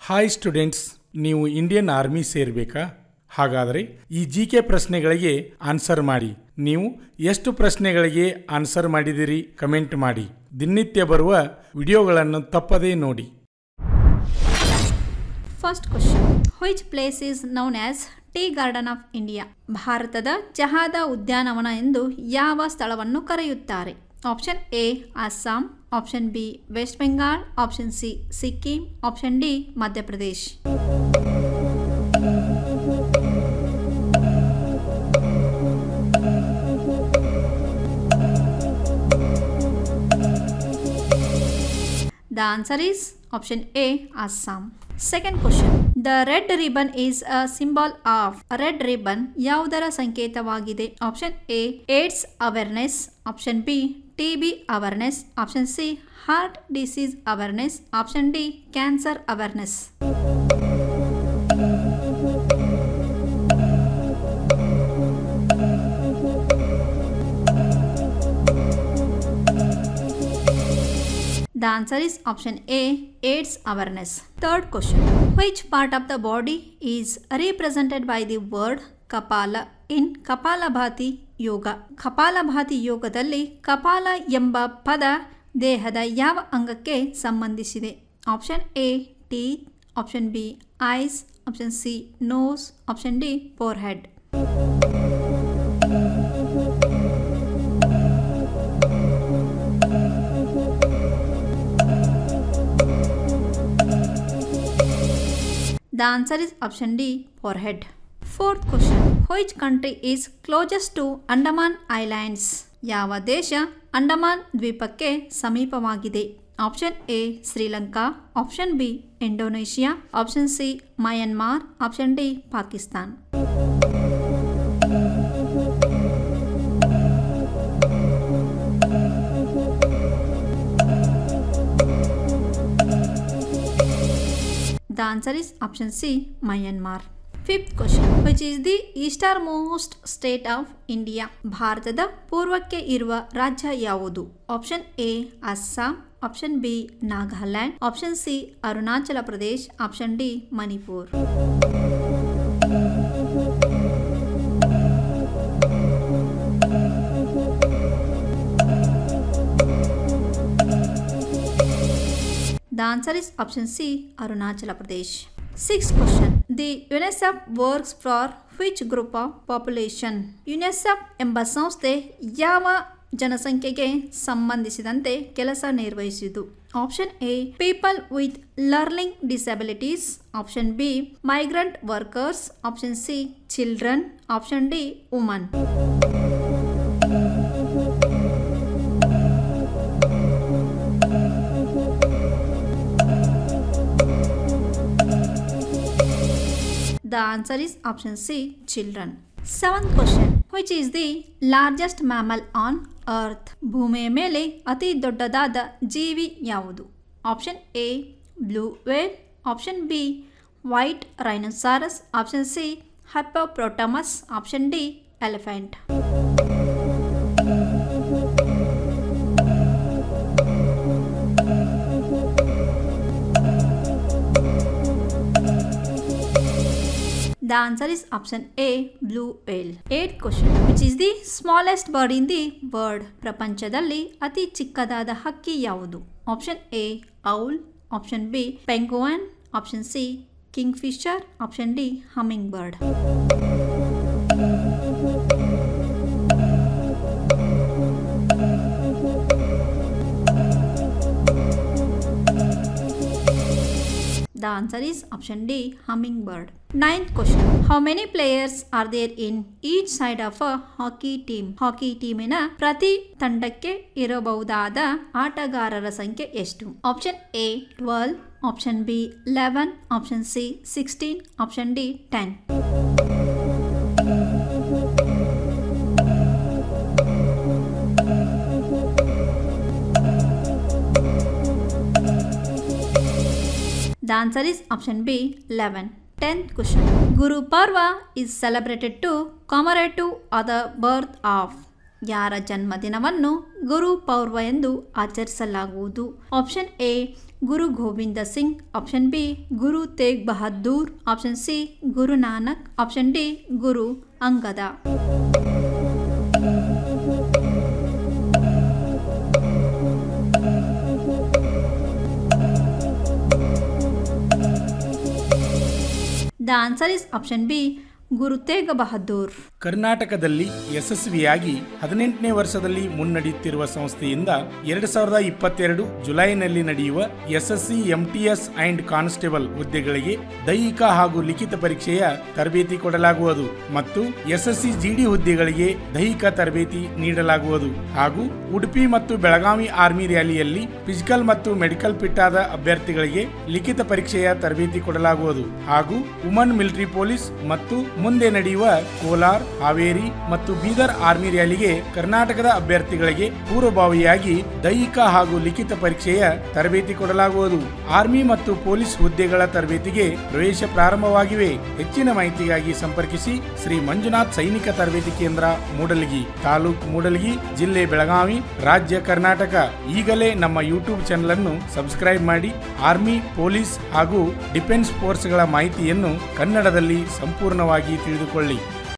Hi students ನೀವು Indian army ಸೇರಬೇಕಾ ಹಾಗಾದರೆ ಈ ಜಿ ಕೆ ಪ್ರಶ್ನೆಗಳಿಗೆ ಆನ್ಸರ್ ಮಾಡಿ ನೀವು ಎಷ್ಟು ಪ್ರಶ್ನೆಗಳಿಗೆ ಆನ್ಸರ್ ಮಾಡಿದಿರಿ ಕಮೆಂಟ್ ಮಾಡಿ ದಿನನಿತ್ಯ ಬರುವ ವಿಡಿಯೋಗಳನ್ನು ತಪ್ಪದೇ ನೋಡಿ first question which place is known as tea garden of India ಭಾರತದ ಚಹಾದ ಉದ್ಯಾನವನ ಎಂದು ಯಾವ ಸ್ಥಳವನ್ನು ಕರೆಯುತ್ತಾರೆ option A Assam option B West Bengal option C Sikkim option D Madhya Pradesh The answer is option A Assam. Second question. The red ribbon is a symbol of red ribbon ಯಾವುದರ ಸಂಕೇತವಾಗಿದೆ option A AIDS awareness option B T B awareness option C heart disease awareness option D cancer awareness The answer is option A AIDS awareness. Third question Which part of the body is represented by the word Kapala in Kapalabhati yoga Kapalabhati ಯೋಗದಲ್ಲಿ ಕಪಾಲ ಎಂಬ ಪದ ದೇಹದ ಯಾವ ಅಂಗಕ್ಕೆ ಸಂಬಂಧಿಸಿದೆ option A teeth option B eyes option C nose option D forehead The answer is option D forehead. Fourth question Which country is closest to Andaman Islands? ಯಾವ ದೇಶ ಅಂಡಮಾನ್ ದ್ವೀಪಕ್ಕೆ ಸಮೀಪವಾಗಿದೆ option A Sri Lanka option B Indonesia option C Myanmar option D Pakistan The answer is option C Myanmar. Fifth question Which is the easternmost state of India? ಭಾರತದ ಪೂರ್ವಕ್ಕೆ ಇರುವ ರಾಜ್ಯ ಯಾವುದು option A Assam option B Nagaland option C Arunachal Pradesh option D Manipur The answer is option C Arunachala Pradesh. Sixth question The UNICEF works for which group of population? UNICEF ಎಂಬ ಸಂಸ್ಥೆ ಯಾವ ಜನಸಂಖ್ಯೆಗೆ ಸಂಬಂಧಿಸಿದಂತೆ ಕೆಲಸ ನಿರ್ವಹಿಸಿತು option A people with learning disabilities option B migrant workers option C children option D woman The answer is option C children. Seventh question Which is the largest mammal on earth? ಭೂಮಿಯ ಮೇಲೆ ಅತಿ ದೊಡ್ಡದಾದ ಜೀವಿ ಯಾವುದು option A blue whale option B white rhinoceros option C hippopotamus option D elephant The answer is option A blue whale. Eighth question which is the smallest bird in the world? ಪ್ರಪಂಚದಲ್ಲಿ ಅತಿ ಚಿಕ್ಕದಾದ ಹಕ್ಕಿ ಯಾವುದು option A owl option B penguin option C kingfisher option D hummingbird The answer is option D hummingbird. Ninth question How many players are there in each side of a hockey team? Hockey ಟೀಮಿನ ಪ್ರತಿ ತಂಡಕ್ಕೆ ಇರಬಹುದಾದ ಆಟಗಾರರ ಸಂಖ್ಯೆ ಎಷ್ಟು option A twelve option B eleven option C sixteen option D ten The answer is option B 11. 10th question Guru Parva is celebrated to commemorate to the birth of ಯಾರ ಜನ್ಮದಿನವನ್ನು ಗುರು ಪೌರ್ವ ಎಂದು ಆಚರಿಸಲಾಗುವುದು option A Guru Gobind Singh option B Guru Tegh Bahadur option C Guru Nanak option D Guru Angad The answer is option B. ಗುರು ತೇಗ್ ಬಹದ್ದೂರ್ ಕರ್ನಾಟಕದಲ್ಲಿ ಯಶಸ್ವಿಯಾಗಿ ಹದಿನೆಂಟನೇ ವರ್ಷದಲ್ಲಿ ಮುನ್ನಡೆಯುತ್ತಿರುವ ಸಂಸ್ಥೆಯಿಂದ ಎರಡ್ ಸಾವಿರದ ಇಪ್ಪತ್ತೆರಡು ಜುಲೈನಲ್ಲಿ ನಡೆಯುವ ಎಸ್ಎಸ್ಸಿ ಎಂಟಿಎಸ್ ಅಂಡ್ ಕಾನ್ಸ್ಟೇಬಲ್ ಹುದ್ದೆಗಳಿಗೆ ದೈಹಿಕ ಹಾಗೂ ಲಿಖಿತ ಪರೀಕ್ಷೆಯ ತರಬೇತಿ ಕೊಡಲಾಗುವುದು ಮತ್ತು ಎಸ್ಎಸ್ಸಿ ಜಿಡಿ ಹುದ್ದೆಗಳಿಗೆ ದೈಹಿಕ ತರಬೇತಿ ನೀಡಲಾಗುವುದು ಹಾಗೂ ಉಡುಪಿ ಮತ್ತು ಬೆಳಗಾವಿ ಆರ್ಮಿ ರ್ಯಾಲಿಯಲ್ಲಿ ಫಿಸಿಕಲ್ ಮತ್ತು ಮೆಡಿಕಲ್ ಫಿಟ್ ಆದ ಅಭ್ಯರ್ಥಿಗಳಿಗೆ ಲಿಖಿತ ಪರೀಕ್ಷೆಯ ತರಬೇತಿ ಕೊಡಲಾಗುವುದು ಹಾಗೂ ವುಮನ್ ಮಿಲಿಟರಿ ಪೊಲೀಸ್ ಮತ್ತು ಮುಂದೆ ನಡೆಯುವ ಕೋಲಾರ್ ಹಾವೇರಿ ಮತ್ತು ಬೀದರ್ ಆರ್ಮಿ ರ್ಯಾಲಿಗೆ ಕರ್ನಾಟಕದ ಅಭ್ಯರ್ಥಿಗಳಿಗೆ ಪೂರ್ವಭಾವಿಯಾಗಿ ದೈಹಿಕ ಹಾಗೂ ಲಿಖಿತ ಪರೀಕ್ಷೆಯ ತರಬೇತಿ ಕೊಡಲಾಗುವುದು ಆರ್ಮಿ ಮತ್ತು ಪೊಲೀಸ್ ಹುದ್ದೆಗಳ ತರಬೇತಿಗೆ ಪ್ರವೇಶ ಪ್ರಾರಂಭವಾಗಿವೆ ಹೆಚ್ಚಿನ ಮಾಹಿತಿಗಾಗಿ ಸಂಪರ್ಕಿಸಿ ಶ್ರೀ ಮಂಜುನಾಥ್ ಸೈನಿಕ ತರಬೇತಿ ಕೇಂದ್ರ ಮೂಡಲಗಿ ತಾಲೂಕು ಮೂಡಲಗಿ ಜಿಲ್ಲೆ ಬೆಳಗಾವಿ ರಾಜ್ಯ ಕರ್ನಾಟಕ ಈಗಲೇ ನಮ್ಮ ಯೂಟ್ಯೂಬ್ ಚಾನೆಲ್ ಅನ್ನು ಸಬ್ಸ್ಕ್ರೈಬ್ ಮಾಡಿ ಆರ್ಮಿ ಪೊಲೀಸ್ ಹಾಗೂ ಡಿಫೆನ್ಸ್ ಫೋರ್ಸ್ಗಳ ಮಾಹಿತಿಯನ್ನು ಕನ್ನಡದಲ್ಲಿ ಸಂಪೂರ್ಣವಾಗಿ ತಿಳಿದುಕೊಳ್ಳಿ